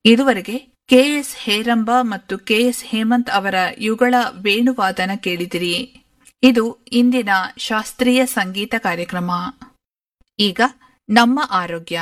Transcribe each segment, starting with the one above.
ಇದುವರೆಗೆ ಕೆಎಸ್ ಹೇರಂಬ ಮತ್ತು ಕೆಎಸ್ ಹೇಮಂತ್ ಅವರ ಯುಗಳ ವೇಣುವಾದನ ಕೇಳಿದಿರಿ ಇದು ಇಂದಿನ ಶಾಸ್ತ್ರೀಯ ಸಂಗೀತ ಕಾರ್ಯಕ್ರಮ ಈಗ ನಮ್ಮ ಆರೋಗ್ಯ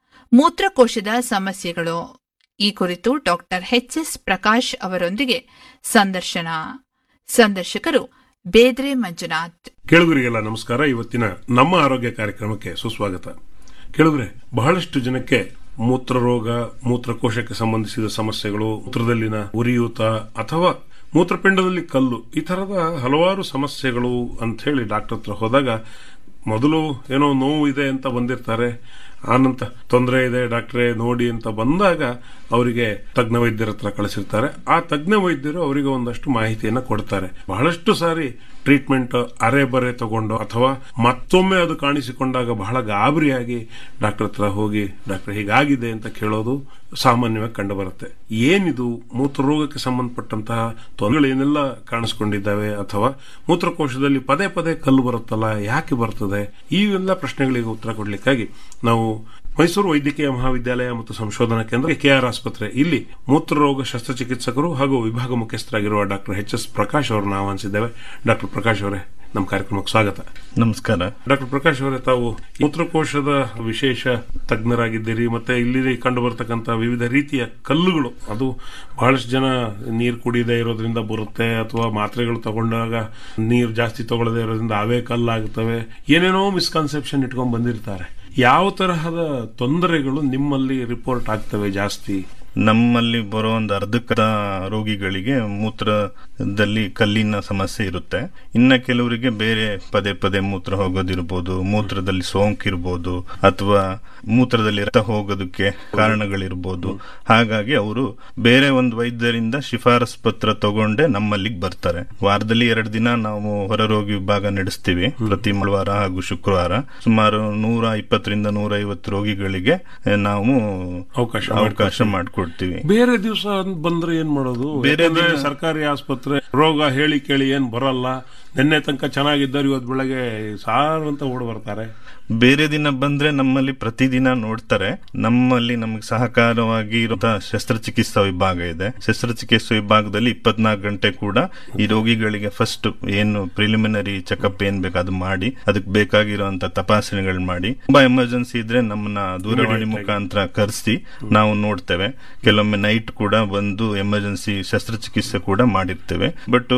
ಮೂತ್ರಕೋಶದ ಸಮಸ್ಯೆಗಳು ಈ ಕುರಿತು ಡಾಕ್ಟರ್ ಎಚ್ ಎಸ್ ಪ್ರಕಾಶ್ ಅವರೊಂದಿಗೆ ಸಂದರ್ಶನ ಸಂದರ್ಶಕರು ಬೇದ್ರೆ ಮಂಜುನಾಥ್ ಕೇಳುಗರಿಗೆಲ್ಲ ನಮಸ್ಕಾರ ಇವತ್ತಿನ ನಮ್ಮ ಆರೋಗ್ಯ ಕಾರ್ಯಕ್ರಮಕ್ಕೆ ಸುಸ್ವಾಗತ ಕೇಳುಗರೆ ಬಹಳಷ್ಟು ಜನಕ್ಕೆ ಮೂತ್ರರೋಗ ಮೂತ್ರಕೋಶಕ್ಕೆ ಸಂಬಂಧಿಸಿದ ಸಮಸ್ಯೆಗಳು ಮೂತ್ರದಲ್ಲಿನ ಉರಿಯೂತ ಅಥವಾ ಮೂತ್ರಪಿಂಡದಲ್ಲಿ ಕಲ್ಲು ಈ ತರದ ಹಲವಾರು ಸಮಸ್ಯೆಗಳು ಅಂತ ಹೇಳಿ ಡಾಕ್ಟರ್ ಹತ್ರ ಹೋದಾಗ ಮೊದಲು ಏನೋ ನೋವು ಇದೆ ಅಂತ ಬಂದಿರ್ತಾರೆ ಆನಂತರ ತೊಂದರೆ ಇದೆ ಡಾಕ್ಟ್ರೇ ನೋಡಿ ಅಂತ ಬಂದಾಗ ಅವರಿಗೆ ತಜ್ಞ ವೈದ್ಯರ ಹತ್ರ ಕಳಿಸಿರ್ತಾರೆ ಆ ತಜ್ಞ ವೈದ್ಯರು ಅವರಿಗೆ ಒಂದಷ್ಟು ಮಾಹಿತಿಯನ್ನ ಕೊಡ್ತಾರೆ ಬಹಳಷ್ಟು ಸಾರಿ ಟ್ರೀಟ್ಮೆಂಟ್ ಅರೆ ಬರೆ ತಗೊಂಡು ಅಥವಾ ಮತ್ತೊಮ್ಮೆ ಅದು ಕಾಣಿಸಿಕೊಂಡಾಗ ಬಹಳ ಗಾಬರಿಯಾಗಿ ಡಾಕ್ಟರ್ ಹತ್ರ ಹೋಗಿ ಡಾಕ್ಟರ್ ಹೀಗಾಗಿದೆ ಅಂತ ಕೇಳೋದು ಸಾಮಾನ್ಯವಾಗಿ ಕಂಡು ಬರುತ್ತೆ ಏನಿದು ಮೂತ್ರರೋಗಕ್ಕೆ ಸಂಬಂಧಪಟ್ಟಂತಹ ತೊಂದರೆಗಳೇನೆಲ್ಲ ಕಾಣಿಸ್ಕೊಂಡಿದ್ದಾವೆ ಅಥವಾ ಮೂತ್ರಕೋಶದಲ್ಲಿ ಪದೇ ಪದೇ ಕಲ್ಲು ಬರುತ್ತಲ್ಲ ಯಾಕೆ ಬರ್ತದೆ ಈ ಎಲ್ಲ ಪ್ರಶ್ನೆಗಳಿಗೆ ಉತ್ತರ ಕೊಡ್ಲಿಕ್ಕಾಗಿ ನಾವು ಮೈಸೂರು ವೈದ್ಯಕೀಯ ಮಹಾವಿದ್ಯಾಲಯ ಮತ್ತು ಸಂಶೋಧನಾ ಕೇಂದ್ರ ಕೆಆರ್ ಆಸ್ಪತ್ರೆ ಇಲ್ಲಿ ಮೂತ್ರರೋಗ ಶಸ್ತ್ರಚಿಕಿತ್ಸಕರು ಹಾಗೂ ವಿಭಾಗ ಮುಖ್ಯಸ್ಥರಾಗಿರುವ ಡಾಕ್ಟರ್ ಎಚ್ ಎಸ್ ಪ್ರಕಾಶ್ ಅವರನ್ನು ಆಹ್ವಾನಿಸಿದ್ದೇವೆ ಡಾಕ್ಟರ್ ಪ್ರಕಾಶ್ ಅವರೇ ನಮ್ಮ ಕಾರ್ಯಕ್ರಮಕ್ಕೆ ಸ್ವಾಗತ ನಮಸ್ಕಾರ ಡಾಕ್ಟರ್ ಪ್ರಕಾಶ್ ಅವರೇ ತಾವು ಮೂತ್ರಕೋಶದ ವಿಶೇಷ ತಜ್ಞರಾಗಿದ್ದೀರಿ ಮತ್ತೆ ಇಲ್ಲಿ ಕಂಡು ಬರ್ತಕ್ಕಂಥ ವಿವಿಧ ರೀತಿಯ ಕಲ್ಲುಗಳು ಅದು ಬಹಳಷ್ಟು ಜನ ನೀರು ಕುಡಿಯದೇ ಇರೋದ್ರಿಂದ ಬರುತ್ತೆ ಅಥವಾ ಮಾತ್ರೆಗಳು ತಗೊಂಡಾಗ ನೀರು ಜಾಸ್ತಿ ತಗೊಳ್ಳದೇ ಇರೋದ್ರಿಂದ ಅವೇ ಕಲ್ಲಾಗುತ್ತವೆ ಏನೇನೋ ಮಿಸ್ಕನ್ಸೆಪ್ಷನ್ ಇಟ್ಕೊಂಡ್ ಬಂದಿರ್ತಾರೆ ಯಾವ ತರಹದ ತೊಂದರೆಗಳು ನಿಮ್ಮಲ್ಲಿ ರಿಪೋರ್ಟ್ ಆಗ್ತವೆ ಜಾಸ್ತಿ ನಮ್ಮಲ್ಲಿ ಬರೋ ಒಂದು ಅರ್ಧಕ್ಕದ ರೋಗಿಗಳಿಗೆ ಮೂತ್ರದಲ್ಲಿ ಕಲ್ಲಿನ ಸಮಸ್ಯೆ ಇರುತ್ತೆ ಇನ್ನ ಕೆಲವರಿಗೆ ಬೇರೆ ಪದೇ ಪದೇ ಮೂತ್ರ ಹೋಗೋದಿರ್ಬೋದು ಮೂತ್ರದಲ್ಲಿ ಸೋಂಕಿರ್ಬೋದು ಅಥವಾ ಮೂತ್ರದಲ್ಲಿ ರಕ್ತ ಹೋಗೋದಕ್ಕೆ ಕಾರಣಗಳಿರ್ಬೋದು ಹಾಗಾಗಿ ಅವರು ಬೇರೆ ಒಂದು ವೈದ್ಯರಿಂದ ಶಿಫಾರಸ್ ಪತ್ರ ತಗೊಂಡೆ ನಮ್ಮಲ್ಲಿಗೆ ಬರ್ತಾರೆ ವಾರದಲ್ಲಿ ಎರಡು ದಿನ ನಾವು ಹೊರರೋಗಿ ವಿಭಾಗ ನಡೆಸ್ತೀವಿ ಪ್ರತಿ ಮಂಗಳವಾರ ಹಾಗೂ ಶುಕ್ರವಾರ ಸುಮಾರು ನೂರ ಇಪ್ಪತ್ತರಿಂದ ನೂರ ಐವತ್ತು ರೋಗಿಗಳಿಗೆ ನಾವು ಅವಕಾಶ ಅವಕಾಶ ಮಾಡಿಕೊಡ್ತೀವಿ ಬೇರೆ ದಿವಸ ಬಂದ್ರೆ ಏನ್ ಮಾಡೋದು ಬೇರೆ ಬೇರೆ ದಿನ- ಸರ್ಕಾರಿ ಆಸ್ಪತ್ರೆ ರೋಗ ಹೇಳಿ ಕೇಳಿ ಏನ್ ಬರಲ್ಲ ನಿನ್ನೆ ತನಕ ಚೆನ್ನಾಗಿದ್ದಾರೆ ಇವತ್ತು ಬೆಳಗ್ಗೆ ಸಾರ್ ಅಂತ ಓಡ್ ಬರ್ತಾರೆ ಬೇರೆ ದಿನ ಬಂದ್ರೆ ನಮ್ಮಲ್ಲಿ ಪ್ರತಿದಿನ ನೋಡ್ತಾರೆ ನಮ್ಮಲ್ಲಿ ನಮಗೆ ಸಹಕಾರವಾಗಿ ಇರುವಂತಹ ಶಸ್ತ್ರಚಿಕಿತ್ಸಾ ವಿಭಾಗ ಇದೆ ಶಸ್ತ್ರಚಿಕಿತ್ಸಾ ವಿಭಾಗದಲ್ಲಿ ಇಪ್ಪತ್ನಾಲ್ಕು ಗಂಟೆ ಕೂಡ ಈ ರೋಗಿಗಳಿಗೆ ಫಸ್ಟ್ ಏನು ಪ್ರಿಲಿಮಿನರಿ ಚೆಕಪ್ ಏನ್ ಬೇಕು ಅದು ಮಾಡಿ ಅದಕ್ಕೆ ಬೇಕಾಗಿರುವಂತ ತಪಾಸಣೆಗಳು ಮಾಡಿ ತುಂಬಾ ಎಮರ್ಜೆನ್ಸಿ ಇದ್ರೆ ನಮ್ಮನ್ನ ದೂರವಾಣಿ ಮುಖಾಂತರ ಕರೆಸಿ ನಾವು ನೋಡ್ತೇವೆ ಕೆಲವೊಮ್ಮೆ ನೈಟ್ ಕೂಡ ಬಂದು ಎಮರ್ಜೆನ್ಸಿ ಶಸ್ತ್ರಚಿಕಿತ್ಸೆ ಕೂಡ ಮಾಡಿರ್ತೇವೆ ಬಟ್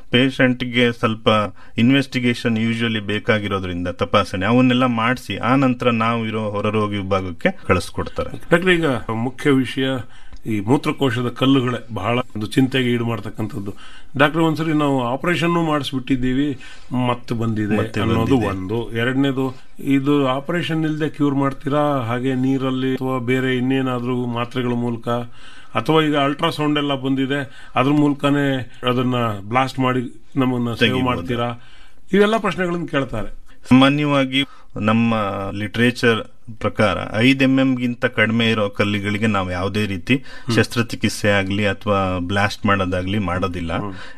ಗೆ ಸ್ವಲ್ಪ ಇನ್ವೆಸ್ಟಿಗೇಷನ್ ಯೂಶುವಲಿ ಬೇಕಾಗಿರೋದ್ರಿಂದ ತಪಾಸಣೆ ಅವನ್ನೆಲ್ಲ ಮಾಡಿಸಿ ಆ ನಂತರ ನಾವು ಇರೋ ಹೊರರೋಗಿ ವಿಭಾಗಕ್ಕೆ ಕಳಿಸ್ಕೊಡ್ತಾರೆ ಡಾಕ್ಟರ್ ಈಗ ಮುಖ್ಯ ವಿಷಯ ಈ ಮೂತ್ರಕೋಶದ ಕಲ್ಲುಗಳೇ ಬಹಳ ಒಂದು ಚಿಂತೆಗೆ ಈಡು ಮಾಡ್ತಕ್ಕಂಥದ್ದು ಡಾಕ್ಟರ್ ಒಂದ್ಸರಿ ನಾವು ಆಪರೇಷನ್ ಮಾಡಿಸ್ಬಿಟ್ಟಿದ್ದೀವಿ ಮತ್ತೆ ಬಂದಿದೆ ಮತ್ತೆ ಅನ್ನೋದು ಬಂದಿದೆ. ಒಂದು ಎರಡನೇದು ಇದು ಆಪರೇಷನ್ ಇಲ್ಲದೆ ಕ್ಯೂರ್ ಮಾಡ್ತೀರಾ ಹಾಗೆ ನೀರಲ್ಲಿ ಅಥವಾ ಬೇರೆ ಇನ್ನೇನಾದ್ರೂ ಮಾತ್ರೆಗಳ ಮೂಲಕ ಅಥವಾ ಈಗ ಅಲ್ಟ್ರಾಸೌಂಡ್ ಎಲ್ಲ ಬಂದಿದೆ ಅದ್ರ ಮೂಲಕನೇ ಅದನ್ನ ಬ್ಲಾಸ್ಟ್ ಮಾಡಿ ನಮ್ಮನ್ನ ಸೇವ್ ತೆಗಿಬೋದು. ಮಾಡ್ತೀರಾ ಇವೆಲ್ಲ ಪ್ರಶ್ನೆಗಳನ್ನು ಕೇಳ್ತಾರೆ ಸಾಮಾನ್ಯವಾಗಿ ನಮ್ಮ ಲಿಟರೇಚರ್ ಪ್ರಕಾರ ಐದ್ ಎಂ ಎಂ ಗಿಂತ ಕಡಿಮೆ ಇರೋ ಕಲ್ಲಿಗಳಿಗೆ ನಾವು ಯಾವುದೇ ರೀತಿ ಶಸ್ತ್ರಚಿಕಿತ್ಸೆ ಆಗ್ಲಿ ಅಥವಾ ಬ್ಲಾಸ್ಟ್ ಮಾಡೋದಾಗ್ಲಿ ಮಾಡೋದಿಲ್ಲ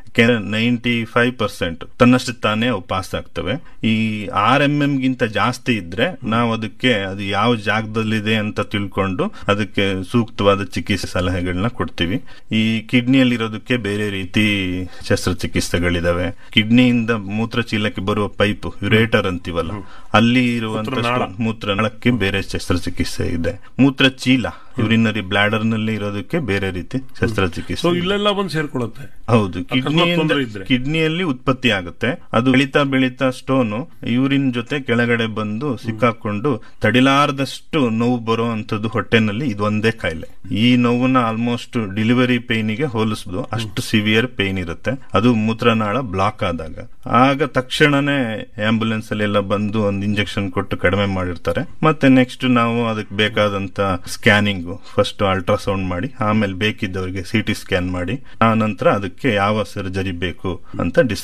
ನೈಂಟಿ ಫೈವ್ ಪರ್ಸೆಂಟ್ ತನ್ನಷ್ಟು ತಾನೇ ಅವು ಪಾಸ್ ಆಗ್ತವೆ ಈ ಆರ್ ಎಂ ಎಂ ಗಿಂತ ಜಾಸ್ತಿ ಇದ್ರೆ ನಾವು ಅದಕ್ಕೆ ಅದು ಯಾವ ಜಾಗದಲ್ಲಿದೆ ಅಂತ ತಿಳ್ಕೊಂಡು ಅದಕ್ಕೆ ಸೂಕ್ತವಾದ ಚಿಕಿತ್ಸೆ ಸಲಹೆಗಳನ್ನ ಕೊಡ್ತೀವಿ ಈ ಕಿಡ್ನಿಯಲ್ಲಿರೋದಕ್ಕೆ ಬೇರೆ ರೀತಿ ಶಸ್ತ್ರಚಿಕಿತ್ಸೆಗಳಿದಾವೆ ಕಿಡ್ನಿಯಿಂದ ಮೂತ್ರಚೀಲಕ್ಕೆ ಬರುವ ಪೈಪ್ ಯುರೇಟರ್ ಅಂತೀವಲ್ಲ ಅಲ್ಲಿ ಇರುವಂತ ಮೂತ್ರನಾಳ. ಮೂತ್ರನಾಳಕ್ಕೆ ಬೇರೆ ಶಸ್ತ್ರಚಿಕಿತ್ಸೆ ಇದೆ ಮೂತ್ರಚೀಲ ಯುರಿನರಿ ಬ್ಲಾಡರ್ ನಲ್ಲಿ ಇರೋದಕ್ಕೆ ಬೇರೆ ರೀತಿ ಸೊ ಶಸ್ತ್ರಚಿಕಿತ್ಸೆ ಇದೆ. ಇಲ್ಲೆಲ್ಲ ಬಂದು ಸೇರ್ಕೊಳ್ಳುತ್ತೆ ಹೌದು ಅಕಸ್ಮಾತ್ ಕಿಡ್ನಿಯಿಂದ ತೊಂದ್ರೆ ಇದ್ರೆ. ಕಿಡ್ನಿಯಲ್ಲಿ ಉತ್ಪತ್ತಿ ಆಗುತ್ತೆ ಅದು ಬೆಳೀತಾ ಬೆಳೀತಾ ಸ್ಟೋನು ಯೂರಿನ್ ಜೊತೆ ಕೆಳಗಡೆ ಬಂದು ಸಿಕ್ಕಾಕೊಂಡು ತಡಿಲಾರದಷ್ಟು ನೋವು ಬರೋ ಅಂತದ್ದು ಹೊಟ್ಟೆನಲ್ಲಿ ಇದೊಂದೇ ಕಾಯಿಲೆ ಈ ನೋವನ್ನ ಆಲ್ಮೋಸ್ಟ್ ಡೆಲಿವರಿ ಪೇನಿಗೆ ಹೋಲಿಸಬಹುದು ಅಷ್ಟು ಸಿವಿಯರ್ ಪೇನ್ ಇರುತ್ತೆ ಅದು ಮೂತ್ರನಾಳ ಬ್ಲಾಕ್ ಆದಾಗ ಆಗ ತಕ್ಷಣನೇ ಆಂಬುಲೆನ್ಸ್ ಅಲ್ಲಿ ಎಲ್ಲ ಬಂದು ಒಂದು ಇಂಜೆಕ್ಷನ್ ಕೊಟ್ಟು ಕಡಿಮೆ ಮಾಡಿರ್ತಾರೆ ಮತ್ತೆ ನೆಕ್ಸ್ಟ್ ನಾವು ಅದಕ್ಕೆ ಬೇಕಾದಂತ ಸ್ಕ್ಯಾನಿಂಗ್ ಫಸ್ಟ್ ಅಲ್ಟ್ರಾಸೌಂಡ್ ಮಾಡಿ ಆಮೇಲೆ ಬೇಕಿದ್ದವರಿಗೆ ಸಿ ಟಿ ಸ್ಕ್ಯಾನ್ ಮಾಡಿ ಆ ನಂತರ ಅದಕ್ಕೆ ಯಾವ ಸರ್ಜರಿ ಬೇಕು ಅಂತ ಡಿಸೈಡ್